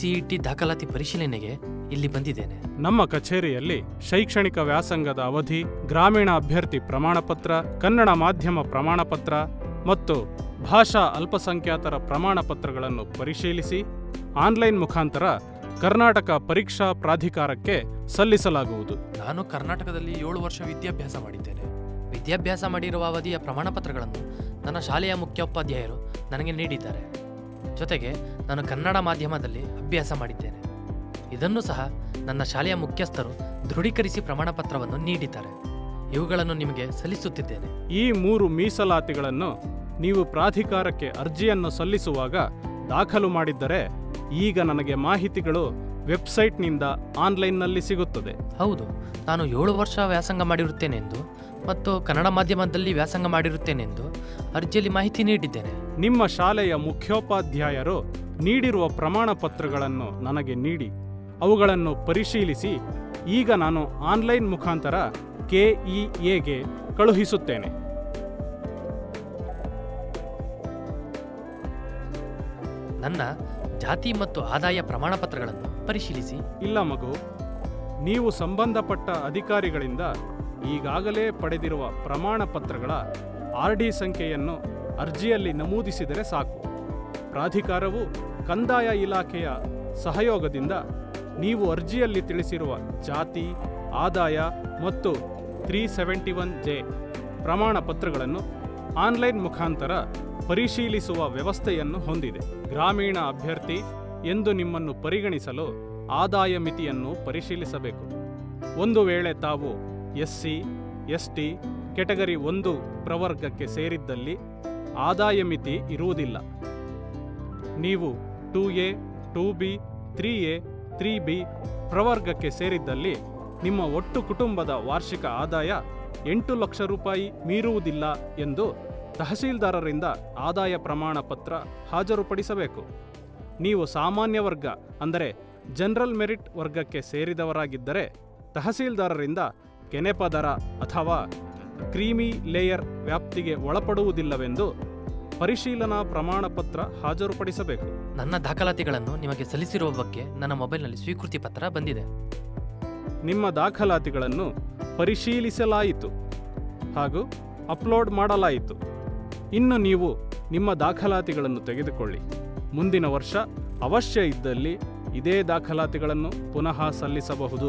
CET ದಾಖಲಾತಿ ಪರಿಶೀಲನೆಗೆ ಇಲ್ಲಿ ಬಂದಿದ್ದೇನೆ ನಮ್ಮ ಕಚೇರಿಯಲ್ಲಿ ಶೈಕ್ಷಣಿಕ ವ್ಯಾಸಂಗದ ಅವಧಿ ಗ್ರಾಮೀಣ ಅಭ್ಯರ್ಥಿ ಪ್ರಮಾಣಪತ್ರ ಕನ್ನಡ ಮಾಧ್ಯಮ ಪ್ರಮಾಣಪತ್ರ ಮತ್ತು ಭಾಷಾ ಅಲ್ಪಸಂಖ್ಯಾತರ ಪ್ರಮಾಣಪತ್ರಗಳನ್ನು ಪರಿಶೀಲಿಸಿ ಆನ್ಲೈನ್ ಮುಖಾಂತರ ಕರ್ನಾಟಕ ಪರೀಕ್ಷಾ ಪ್ರಾಧಿಕಾರಕ್ಕೆ ಸಲ್ಲಿಸಲಾಗುವುದು ನಾನು ಕರ್ನಾಟಕದಲ್ಲಿ ಏಳು ವರ್ಷ ವಿದ್ಯಾಭ್ಯಾಸ ಮಾಡಿದ್ದೇನೆ ವಿದ್ಯಾಭ್ಯಾಸ ಮಾಡಿರುವ ಅವಧಿಯ ಪ್ರಮಾಣಪತ್ರಗಳನ್ನು ನನ್ನ ಶಾಲೆಯ ಮುಖ್ಯೋಪಾಧ್ಯಾಯರು ನನಗೆ ನೀಡಿದ್ದಾರೆ ಜೊತೆಗೆ ನಾನು ಕನ್ನಡ ಮಾಧ್ಯಮದಲ್ಲಿ ಅಭ್ಯಾಸ ಮಾಡಿದ್ದೇನೆ ಇದನ್ನು ಸಹ ನನ್ನ ಶಾಲೆಯ ಮುಖ್ಯಸ್ಥರು ದೃಢೀಕರಿಸಿ ಪ್ರಮಾಣಪತ್ರವನ್ನು ನೀಡಿದ್ದಾರೆ ಇವುಗಳನ್ನು ನಿಮಗೆ ಸಲ್ಲಿಸುತ್ತಿದ್ದೇನೆ ಈ ಮೂರು ಮೀಸಲಾತಿಗಳನ್ನು ನೀವು ಪ್ರಾಧಿಕಾರಕ್ಕೆ ಅರ್ಜಿಯನ್ನು ಸಲ್ಲಿಸುವಾಗ ದಾಖಲು ಮಾಡಿದ್ದರೆ ಈಗ ನನಗೆ ಮಾಹಿತಿಗಳು ವೆಬ್ಸೈಟ್ನಿಂದ ಆನ್ಲೈನ್ನಲ್ಲಿ ಸಿಗುತ್ತದೆ ಹೌದು ನಾನು ಏಳು ವರ್ಷ ವ್ಯಾಸಂಗ ಮಾಡಿರುತ್ತೇನೆಂದು ಮತ್ತು ಕನ್ನಡ ಮಾಧ್ಯಮದಲ್ಲಿ ವ್ಯಾಸಂಗ ಮಾಡಿರುತ್ತೇನೆಂದು ಅರ್ಜಿಯಲ್ಲಿ ಮಾಹಿತಿ ನೀಡಿದ್ದೇನೆ ನಿಮ್ಮ ಶಾಲೆಯ ಮುಖ್ಯೋಪಾಧ್ಯಾಯರು ನೀಡಿರುವ ಪ್ರಮಾಣ ಪತ್ರಗಳನ್ನು ನನಗೆ ನೀಡಿ ಅವುಗಳನ್ನು ಪರಿಶೀಲಿಸಿ ಈಗ ನಾನು ಆನ್ಲೈನ್ ಮುಖಾಂತರ ಕೆಇಎಗೆ ಕಳುಹಿಸುತ್ತೇನೆ ನನ್ನ ಜಾತಿ ಮತ್ತು ಆದಾಯ ಪ್ರಮಾಣಪತ್ರಗಳನ್ನು ಪರಿಶೀಲಿಸಿ ಇಲ್ಲ ಮಗು ನೀವು ಸಂಬಂಧಪಟ್ಟ ಅಧಿಕಾರಿಗಳಿಂದ ಈಗಾಗಲೇ ಪಡೆದಿರುವ ಪ್ರಮಾಣ ಪತ್ರಗಳ ಆರ್ ಡಿ ಸಂಖ್ಯೆಯನ್ನು ಅರ್ಜಿಯಲ್ಲಿ ನಮೂದಿಸಿದರೆ ಸಾಕು ಪ್ರಾಧಿಕಾರವು ಕಂದಾಯ ಇಲಾಖೆಯ ಸಹಯೋಗದಿಂದ ನೀವು ಅರ್ಜಿಯಲ್ಲಿ ತಿಳಿಸಿರುವ ಜಾತಿ ಆದಾಯ ಮತ್ತು ತ್ರೀ ಸೆವೆಂಟಿ ಒನ್ ಜೆ ಪ್ರಮಾಣ ಪತ್ರಗಳನ್ನು ಆನ್ಲೈನ್ ಮುಖಾಂತರ ಪರಿಶೀಲಿಸುವ ವ್ಯವಸ್ಥೆಯನ್ನು ಹೊಂದಿದೆ ಗ್ರಾಮೀಣ ಅಭ್ಯರ್ಥಿ ಎಂದು ನಿಮ್ಮನ್ನು ಪರಿಗಣಿಸಲು ಆದಾಯ ಮಿತಿಯನ್ನು ಪರಿಶೀಲಿಸಬೇಕು ಒಂದು ವೇಳೆ ತಾವು ಎಸ್ಸಿ ಎಸ್ಟಿ ಕೆಟಗರಿ ಒಂದು ಪ್ರವರ್ಗಕ್ಕೆ ಸೇರಿದ್ದಲ್ಲಿ ಆದಾಯ ಮಿತಿ ಇರುವುದಿಲ್ಲ ನೀವು two A two B three A three B ಪ್ರವರ್ಗಕ್ಕೆ ಸೇರಿದ್ದಲ್ಲಿ ನಿಮ್ಮ ಒಟ್ಟು ಕುಟುಂಬದ ವಾರ್ಷಿಕ ಆದಾಯ ಎಂಟು ಲಕ್ಷ ರೂಪಾಯಿ ಮೀರುವುದಿಲ್ಲ ಎಂದು ತಹಸೀಲ್ದಾರರಿಂದ ಆದಾಯ ಪ್ರಮಾಣ ಪತ್ರ ಹಾಜರುಪಡಿಸಬೇಕು ನೀವು ಸಾಮಾನ್ಯ ವರ್ಗ ಅಂದರೆ ಜನರಲ್ ಮೆರಿಟ್ ವರ್ಗಕ್ಕೆ ಸೇರಿದವರಾಗಿದ್ದರೆ ತಹಸೀಲ್ದಾರರಿಂದ ಕೆನೆಪ ದರ ಅಥವಾ ಕ್ರೀಮಿ ಲೇಯರ್ ವ್ಯಾಪ್ತಿಗೆ ಒಳಪಡುವುದಿಲ್ಲವೆಂದು ಪರಿಶೀಲನಾ ಪ್ರಮಾಣ ಪತ್ರ ಹಾಜರುಪಡಿಸಬೇಕು ನನ್ನ ದಾಖಲಾತಿಗಳನ್ನು ನಿಮಗೆ ಸಲ್ಲಿಸಿರುವ ಬಗ್ಗೆ ನನ್ನ ಮೊಬೈಲ್ನಲ್ಲಿ ಸ್ವೀಕೃತಿ ಪತ್ರ ಬಂದಿದೆ ನಿಮ್ಮ ದಾಖಲಾತಿಗಳನ್ನು ಪರಿಶೀಲಿಸಲಾಯಿತು ಹಾಗೂ ಅಪ್ಲೋಡ್ ಮಾಡಲಾಯಿತು ಇನ್ನು ನೀವು ನಿಮ್ಮ ದಾಖಲಾತಿಗಳನ್ನು ತೆಗೆದುಕೊಳ್ಳಿ ಮುಂದಿನ ವರ್ಷ ಅವಶ್ಯ ಇದ್ದಲ್ಲಿ ಇದೇ ದಾಖಲಾತಿಗಳನ್ನು ಪುನಃ ಸಲ್ಲಿಸಬಹುದು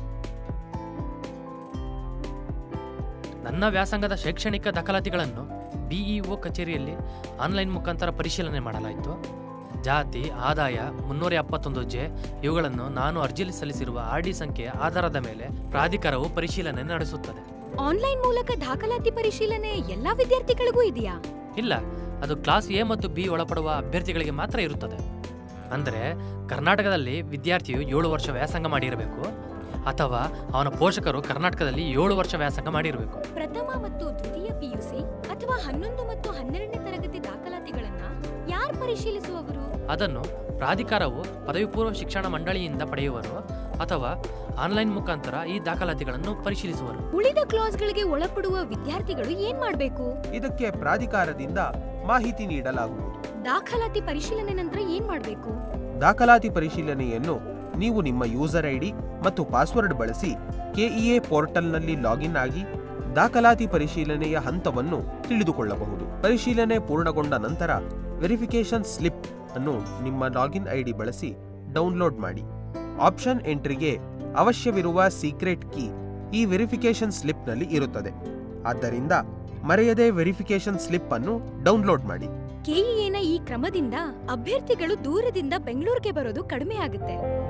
ನನ್ನ ವ್ಯಾಸಂಗದ ಶೈಕ್ಷಣಿಕ ದಾಖಲಾತಿಗಳನ್ನು ಬಿಇಒ ಕಚೇರಿಯಲ್ಲಿ ಆನ್ಲೈನ್ ಮುಖಾಂತರ ಪರಿಶೀಲನೆ ಮಾಡಲಾಯಿತು ಜಾತಿ ಆದಾಯ ಮುನ್ನೂರ ಎಪ್ಪತ್ತೊಂದು ಜೆ ಇವುಗಳನ್ನು ನಾನು ಅರ್ಜಿಯಲ್ಲಿ ಸಲ್ಲಿಸಿರುವ ಆರ್ ಡಿ ಸಂಖ್ಯೆಯ ಆಧಾರದ ಮೇಲೆ ಪ್ರಾಧಿಕಾರವು ಪರಿಶೀಲನೆ ನಡೆಸುತ್ತದೆ ಆನ್ಲೈನ್ ಮೂಲಕ ದಾಖಲಾತಿ ಪರಿಶೀಲನೆ ಎಲ್ಲಾ ವಿದ್ಯಾರ್ಥಿಗಳಿಗೂ ಇದೆಯಾ ಇಲ್ಲ ಅದು ಕ್ಲಾಸ್ ಎ ಮತ್ತು ಬಿ ಒಳಪಡುವ ಅಭ್ಯರ್ಥಿಗಳಿಗೆ ಮಾತ್ರ ಇರುತ್ತದೆ ಅಂದರೆ ಕರ್ನಾಟಕದಲ್ಲಿ ವಿದ್ಯಾರ್ಥಿಯು ಏಳು ವರ್ಷ ವ್ಯಾಸಂಗ ಮಾಡಿರಬೇಕು ಅಥವಾ ಅವನ ಪೋಷಕರು ಕರ್ನಾಟಕದಲ್ಲಿ ಏಳು ವರ್ಷ ವ್ಯಾಸಂಗ ಮಾಡಿರಬೇಕು ಪ್ರಥಮ ಮತ್ತು ದ್ವಿತೀಯ ಪಿಯುಸಿ ಅಥವಾ ಹನ್ನೊಂದು ಮತ್ತು ಹನ್ನೆರಡನೇ ತರಗತಿ ದಾಖಲಾತಿಗಳನ್ನ ಯಾರು ಪರಿಶೀಲಿಸುವವರು ಅದನ್ನು ಪ್ರಾಧಿಕಾರವು ಪದವಿ ಪೂರ್ವ ಶಿಕ್ಷಣ ಮಂಡಳಿಯಿಂದ ಪಡೆಯುವರು ಅಥವಾ ಆನ್ಲೈನ್ ಮುಖಾಂತರ ಈ ದಾಖಲಾತಿಗಳನ್ನು ಪರಿಶೀಲಿಸುವರು ಉಳಿದ ಕ್ಲಾಸ್ಗಳಿಗೆ ಒಳಪಡುವ ವಿದ್ಯಾರ್ಥಿಗಳು ಏನ್ ಮಾಡ್ಬೇಕು ಇದಕ್ಕೆ ಪ್ರಾಧಿಕಾರದಿಂದ ಮಾಹಿತಿ ನೀಡಲಾಗುವುದು ದಾಖಲಾತಿ ಪರಿಶೀಲನೆ ನಂತರ ಏನ್ ಮಾಡ್ಬೇಕು ದಾಖಲಾತಿ ಪರಿಶೀಲನೆಯನ್ನು ನೀವು ನಿಮ್ಮ ಯೂಸರ್ ಐಡಿ ಮತ್ತು ಪಾಸ್ವರ್ಡ್ ಬಳಸಿ ಕೆಇಎ ಪೋರ್ಟಲ್ನಲ್ಲಿ ಲಾಗಿನ್ ಆಗಿ ದಾಖಲಾತಿ ಪರಿಶೀಲನೆಯ ಹಂತವನ್ನು ತಿಳಿದುಕೊಳ್ಳಬಹುದು ಪರಿಶೀಲನೆ ಪೂರ್ಣಗೊಂಡ ನಂತರ ವೆರಿಫಿಕೇಶನ್ ಸ್ಲಿಪ್ ಅನ್ನು ನಿಮ್ಮ ಲಾಗಿನ್ ಐಡಿ ಬಳಸಿ ಡೌನ್ಲೋಡ್ ಮಾಡಿ ಆಪ್ಷನ್ ಎಂಟ್ರಿಗೆ ಅವಶ್ಯವಿರುವ ಸೀಕ್ರೆಟ್ ಕೀ ಈ ವೆರಿಫಿಕೇಶನ್ ಸ್ಲಿಪ್ನಲ್ಲಿ ಇರುತ್ತದೆ ಆದ್ದರಿಂದ ಮರೆಯದೆ ವೆರಿಫಿಕೇಶನ್ ಸ್ಲಿಪ್ ಅನ್ನು ಡೌನ್ಲೋಡ್ ಮಾಡಿ ಕೆಇಎನ ಈ ಕ್ರಮದಿಂದ ಅಭ್ಯರ್ಥಿಗಳು ದೂರದಿಂದ ಬೆಂಗಳೂರಿಗೆ ಬರೋದು ಕಡಿಮೆ ಆಗುತ್ತೆ